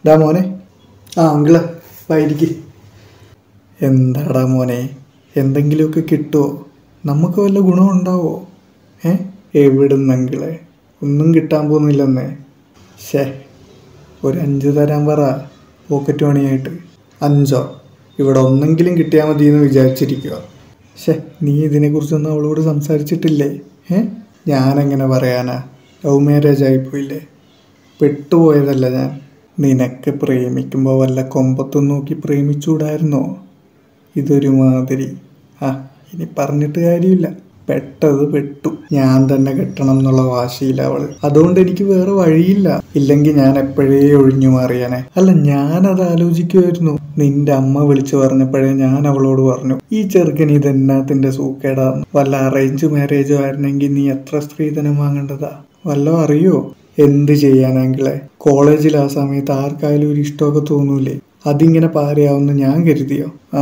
ഡാ മോനെ ആ അങ്കിള് വൈരിക്ക് എന്താടാ മോനെ എന്തെങ്കിലുമൊക്കെ കിട്ടുമോ നമുക്ക് വല്ല ഗുണമുണ്ടാവോ ഏ എവിടുന്ന് അങ്കിളെ ഒന്നും കിട്ടാൻ പോകുന്നില്ലെന്നേ ഷേ ഒരു അഞ്ച് തരാൻ പറ പോക്കറ്റ് മണിയായിട്ട് അഞ്ചോ ഇവിടെ ഒന്നെങ്കിലും കിട്ടിയാൽ മതി എന്ന് വിചാരിച്ചിരിക്കുക ഷേ നീ ഇതിനെക്കുറിച്ചൊന്നും അവളോട് സംസാരിച്ചിട്ടില്ലേ ഏ ഞാനെങ്ങനെ പറയാനാ ലവ് മാരേജ് ആയിപ്പോയില്ലേ പെട്ടുപോയതല്ല ഞാൻ നിനക്ക് പ്രേമിക്കുമ്പോൾ വല്ല കൊമ്പത്തും നോക്കി പ്രേമിച്ചുകൂടായിരുന്നോ ഇതൊരു മാതിരി ആ ഇനി പറഞ്ഞിട്ട് കാര്യമില്ല പെട്ടത് പെട്ടു ഞാൻ തന്നെ കെട്ടണം എന്നുള്ള വാശിയില്ല അവള് അതുകൊണ്ട് എനിക്ക് വേറെ വഴിയില്ല ഇല്ലെങ്കിൽ ഞാൻ എപ്പോഴേ ഒഴിഞ്ഞു മാറിയാനെ അല്ല ഞാനത് ആലോചിക്കുമായിരുന്നു നിന്റെ അമ്മ വിളിച്ചു പറഞ്ഞപ്പോഴേ ഞാൻ അവളോട് പറഞ്ഞു ഈ ചെറുക്കൻ ഇതെന്നാത്തിന്റെ സൂക്കേടാന്ന് വല്ല അറേഞ്ച് മാരേജോ ആയിരുന്നെങ്കിൽ നീ എത്ര സ്ത്രീധനം വാങ്ങേണ്ടതാ വല്ലോ അറിയോ എന്ത് ചെയ്യാനെങ്കിലെ കോളേജിൽ ആ സമയത്ത് ആർക്കായാലും ഒരു ഇഷ്ടമൊക്കെ തോന്നൂലേ അതിങ്ങനെ പാരയാവുന്ന ഞാൻ കരുതിയോ ആ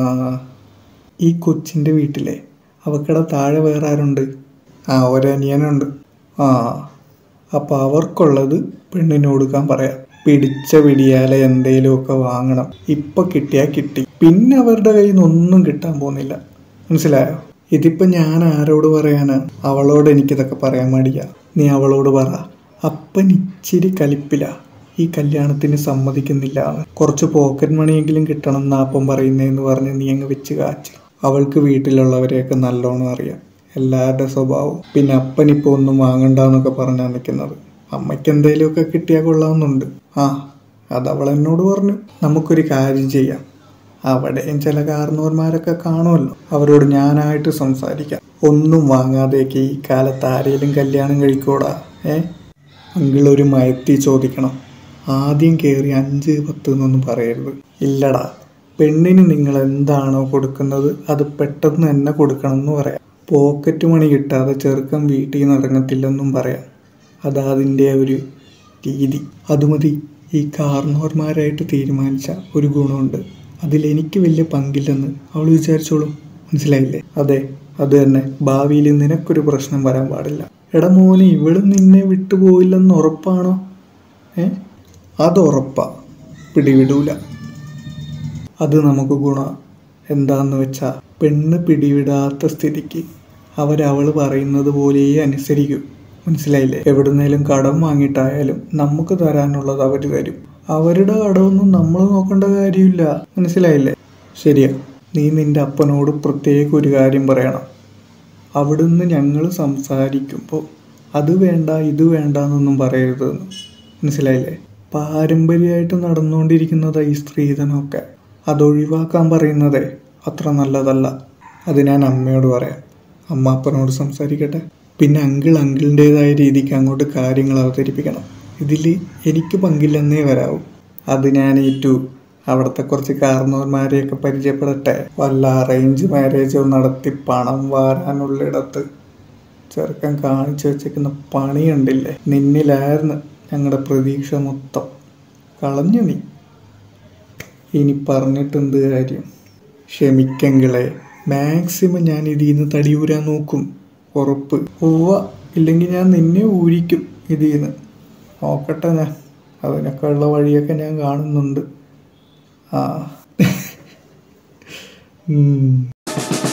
ഈ കൊച്ചിൻ്റെ വീട്ടിലെ അവക്കടെ താഴെ വേറെ ആരുണ്ട് ആ ഒരനിയനുണ്ട് ആ അപ്പം അവർക്കുള്ളത് പെണ്ണിന് കൊടുക്കാൻ പറയാം പിടിച്ച പിടിയാലെ എന്തേലുമൊക്കെ വാങ്ങണം ഇപ്പൊ കിട്ടിയാ കിട്ടി പിന്നെ അവരുടെ കയ്യിൽ നിന്ന് ഒന്നും കിട്ടാൻ പോകുന്നില്ല മനസ്സിലായോ ഇതിപ്പോ ഞാൻ ആരോട് പറയാനാ അവളോട് എനിക്കിതൊക്കെ പറയാൻ മടിയാ നീ അവളോട് പറ അപ്പൻ ഇച്ചിരി കലിപ്പില ഈ കല്യാണത്തിന് സമ്മതിക്കുന്നില്ല കുറച്ച് പോക്കറ്റ് മണിയെങ്കിലും കിട്ടണം എന്നാ അപ്പം പറയുന്നതെന്ന് പറഞ്ഞ് നീ അങ്ങ് വെച്ച് കാച്ച് അവൾക്ക് വീട്ടിലുള്ളവരെയൊക്കെ നല്ലോണം അറിയാം എല്ലാവരുടെ സ്വഭാവം പിന്നെ അപ്പനിപ്പോൾ ഒന്നും വാങ്ങണ്ടെന്നൊക്കെ പറഞ്ഞാൽ നിൽക്കുന്നത് അമ്മയ്ക്ക് എന്തെങ്കിലുമൊക്കെ കിട്ടിയാൽ കൊള്ളാമെന്നുണ്ട് ആ അത് അവൾ എന്നോട് പറഞ്ഞു നമുക്കൊരു കാര്യം ചെയ്യാം അവിടെയും ചില കാരണവന്മാരൊക്കെ കാണുമല്ലോ അവരോട് ഞാനായിട്ട് സംസാരിക്കാം ഒന്നും വാങ്ങാതെയൊക്കെ ഈ കാലത്ത് ആരെങ്കിലും കല്യാണം കഴിക്കോടാ ഏ അങ്കിളൊരു മയത്തി ചോദിക്കണം ആദ്യം കയറി അഞ്ച് പത്ത് എന്നൊന്നും പറയരുത് ഇല്ലടാ പെണ്ണിന് നിങ്ങൾ എന്താണോ കൊടുക്കുന്നത് അത് പെട്ടെന്ന് തന്നെ കൊടുക്കണം എന്ന് പറയാം പോക്കറ്റ് മണി കിട്ടാതെ ചെറുക്കം വീട്ടിൽ നിന്ന് ഇറങ്ങത്തില്ലെന്നും പറയാം അതാ അതിൻ്റെ ഒരു രീതി അത് മതി ഈ കാർന്നോർമാരായിട്ട് തീരുമാനിച്ച ഒരു ഗുണമുണ്ട് അതിലെനിക്ക് വലിയ പങ്കില്ലെന്ന് അവൾ വിചാരിച്ചോളും മനസ്സിലായില്ലേ അതെ അത് തന്നെ ഭാവിയിൽ നിനക്കൊരു പ്രശ്നം വരാൻ പാടില്ല എടാ മോനെ ഇവള് നിന്നെ വിട്ടുപോയില്ലെന്ന് ഉറപ്പാണോ ഏ അത് ഉറപ്പാ പിടിവിടൂല അത് നമുക്ക് ഗുണ എന്താന്ന് വെച്ചാ പെണ്ണ് പിടിവിടാത്ത സ്ഥിതിക്ക് അവരവള് പറയുന്നത് പോലെ അനുസരിക്കും മനസ്സിലായില്ലേ എവിടുന്നേലും കടം വാങ്ങിയിട്ടായാലും നമുക്ക് തരാനുള്ളത് അവർ തരും അവരുടെ കടമൊന്നും നമ്മൾ നോക്കേണ്ട കാര്യമില്ല മനസ്സിലായില്ലേ ശരിയാ നീ നിന്റെ അപ്പനോട് പ്രത്യേക ഒരു കാര്യം പറയണം അവിടുന്ന് ഞങ്ങൾ സംസാരിക്കുമ്പോൾ അത് വേണ്ട ഇത് വേണ്ട എന്നൊന്നും പറയരുതെന്ന് മനസ്സിലായില്ലേ പാരമ്പര്യമായിട്ട് നടന്നുകൊണ്ടിരിക്കുന്നതാ ഈ സ്ത്രീധനമൊക്കെ അതൊഴിവാക്കാൻ പറയുന്നതേ അത്ര നല്ലതല്ല അത് ഞാൻ അമ്മയോട് പറയാം അമ്മ അപ്പനോട് സംസാരിക്കട്ടെ പിന്നെ അങ്കിൾ അങ്കിളിൻ്റെതായ രീതിക്ക് അങ്ങോട്ട് കാര്യങ്ങൾ അവതരിപ്പിക്കണം ഇതിൽ എനിക്ക് പങ്കില്ലെന്നേ വരാവൂ അത് ഞാൻ ഏറ്റു അവിടുത്തെ കുറച്ച് കാരണവന്മാരെയൊക്കെ പരിചയപ്പെടട്ടെ വല്ല അറേഞ്ച് മാരേജോ നടത്തി പണം വാരാനുള്ളിടത്ത് ചെറുക്കൻ കാണിച്ചു വെച്ചേക്കുന്ന പണി കണ്ടില്ലേ നിന്നിലായിരുന്നു ഞങ്ങളുടെ പ്രതീക്ഷ മൊത്തം കളഞ്ഞു നീ ഇനി പറഞ്ഞിട്ട് എന്ത് കാര്യം ക്ഷമിക്കെങ്കിളെ മാക്സിമം ഞാൻ ഇതിൽ നിന്ന് തടിയൂരാൻ നോക്കും ഉറപ്പ് ഉവ്വ ഇല്ലെങ്കിൽ ഞാൻ നിന്നെ ഊരിക്കും ഇതിൽ നിന്ന് നോക്കട്ടെ ഞാൻ അതിനൊക്കെ ഉള്ള വഴിയൊക്കെ ഞാൻ കാണുന്നുണ്ട് ആ ഉം